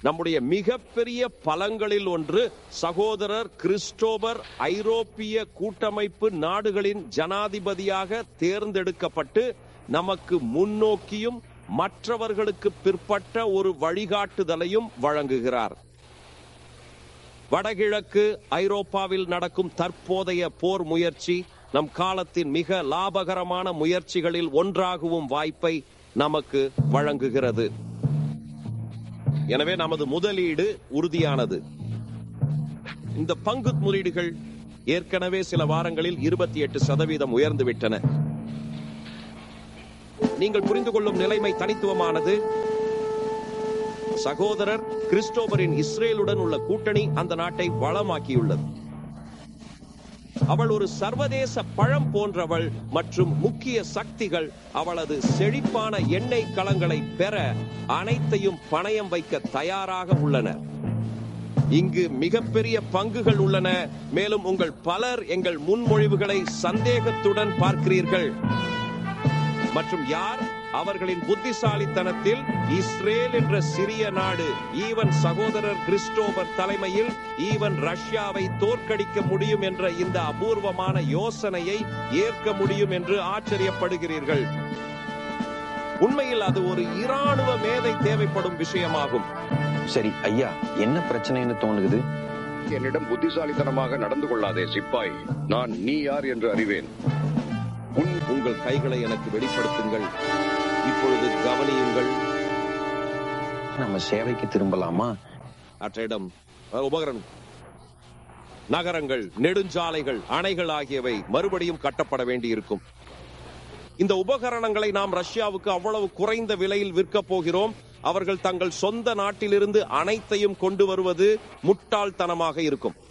நம்முடைய மிகப்பெரிய பலங்களில் ஒன்று சகோதரர் கிறிஸ்டோபர் ஐரோப்பிய கூட்டமைப்பு நாடுகளின் ஜனாதிபதியாக தேர்ந்தெடுக்கப்பட்டு நமக்கு முன்னோக்கியும் மற்றவர்களுக்கு பிற்பட்ட ஒரு வழிகாட்டுதலையும் வழங்குகிறார் வடகிழக்கு ஐரோப்பாவில் நடக்கும் தற்போதைய போர் முயற்சி நம் காலத்தின் மிக லாபகரமான முயற்சிகளில் ஒன்றாகவும் வாய்ப்பை நமக்கு வழங்குகிறது எனவே நமது முதலீடு உறுதியானது இந்த பங்கு முதலீடுகள் ஏற்கனவே சில வாரங்களில் இருபத்தி எட்டு சதவீதம் உயர்ந்து விட்டன நீங்கள் புரிந்து கொள்ளும் நிலைமை தனித்துவமானது சகோதரர் கிறிஸ்டோபரின் இஸ்ரேலுடன் உள்ள கூட்டணி அந்த நாட்டை வளமாக்கியுள்ளது அவள் ஒரு சர்வதேச பழம் போன்றவள் மற்றும் முக்கிய சக்திகள் அவளது செழிப்பான எண்ணெய் களங்களை பெற அனைத்தையும் பணயம் வைக்க தயாராக உள்ளனர் இங்கு மிகப்பெரிய பங்குகள் உள்ளன மேலும் உங்கள் பலர் எங்கள் முன்மொழிவுகளை சந்தேகத்துடன் பார்க்கிறீர்கள் மற்றும் யார் அவர்களின் புத்திசாலித்தனத்தில் இஸ்ரேல் என்ற சிறிய நாடு ஈவன் சகோதரர் கிறிஸ்டோபர் தலைமையில் ஈவன் ரஷ்யாவை தோற்கடிக்க முடியும் என்ற இந்த அபூர்வமான யோசனையை ஏற்க முடியும் என்று ஆச்சரியப்படுகிறீர்கள் உண்மையில் அது ஒரு இராணுவ மேதை தேவைப்படும் விஷயமாகும் சரி ஐயா என்ன பிரச்சனைன்னு தோணுது என்னிடம் புத்திசாலித்தனமாக நடந்து கொள்ளாதே சிப்பாய் நான் நீ யார் என்று அறிவேன் உன் உங்கள் கைகளை எனக்கு வெளிப்படுத்துங்கள் இப்பொழுது கவனியுங்கள் நம்ம சேவைக்கு திரும்பலாமா அற்றிடம் அஹ், உபகரணம் நகரங்கள் நெடுஞ்சாலைகள் அணைகள் ஆகியவை மறுபடியும் கட்டப்பட வேண்டியிருக்கும் இந்த உபகரணங்களை நாம் ரஷ்யாவுக்கு அவ்வளவு குறைந்த விலையில் விற்கப் போகிறோம் அவர்கள் தங்கள் சொந்த நாட்டிலிருந்து அனைத்தையும் கொண்டு வருவது முட்டாள்தனமாக இருக்கும்